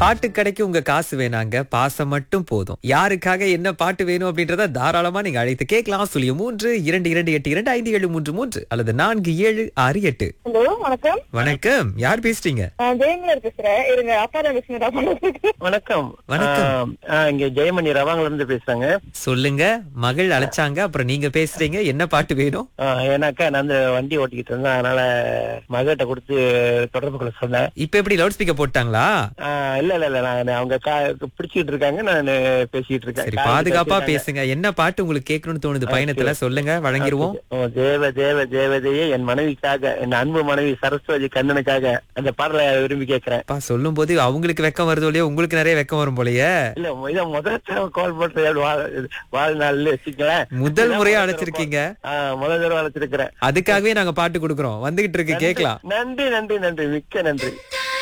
பாட்டு கடைக்கு உங்க காசு வேணாங்க பாசம் மட்டும் போதும் யாருக்காக என்ன பாட்டு வேணும் அப்படின்றத தாராளமா நீங்க அழைத்து கேட்கலாம் சுழியம் மூன்று இரண்டு இரண்டு எட்டு இரண்டு ஐந்து ஏழு மூன்று மூன்று அல்லது நான்கு ஏழு ஆறு எட்டு ஹலோ வணக்கம் வணக்கம் யார் பேசுறீங்க நான் ஜெயமலர் பேசுறேன் இருங்க அப்பா தான் பேசுறேன் வணக்கம் வணக்கம். ஆம், ஆ, இங்க ஜெயமணி ரவாங்கல இருந்து பேசுறாங்க சொல்லுங்க மகள் அழைச்சாங்க அப்புறம் நீங்க பேசுறீங்க என்ன பாட்டு வேணும் ஆ, ஏன்னாக்கா நான் அந்த வண்டி ஓட்டிக்கிட்டு இருந்தேன் அதனால மகிட்ட கொடுத்து தொடர்பு கொள்ள சொன்னேன் இப்ப எப்படி லவுட் ஸ்பீக்கர் போட்டாங்களா ஆ, இல்ல இல்ல இல்ல நான் அவங்க கா- பிடிச்சிட்டு இருக்காங்க நான் பேசிட்டு இருக்கேன் சரி காதுல பாதுகாப்பா பேசிட்டாங்க. பேசுங்க என்ன பாட்டு உங்களுக்கு கேட்கணும்னு தோணுது பயணத்துல சொல்லுங்க வழங்கிருவோம் ஓ, தேவ தேவ தேவதையே என் மனைவிக்காக என் அன்பு மனைவி சரஸ்வதி கண்ணனுக்காக அந்த பாடலை விரும்பி கேட்கிறேன் அப்பா சொல்லும் போது அவங்களுக்கு வெக்கம் வருதோ இல்லையோ உங்களுக்கு நிறைய வெக்கம் வரும் போலயே இல்ல இத முதல் கால் பண்றது வாழ் வாழ்நாள் வச்சுக்கலேன் முதல் முறையா அழைச்சிருக்கீங்க முதல் தடவை அழைச்சிருக்கிறேன் அதுக்காகவே நாங்க பாட்டு கொடுக்கறோம் வந்துகிட்டு இருக்கு கேக்கலாம் நன்றி நன்றி நன்றி மிக்க நன்றி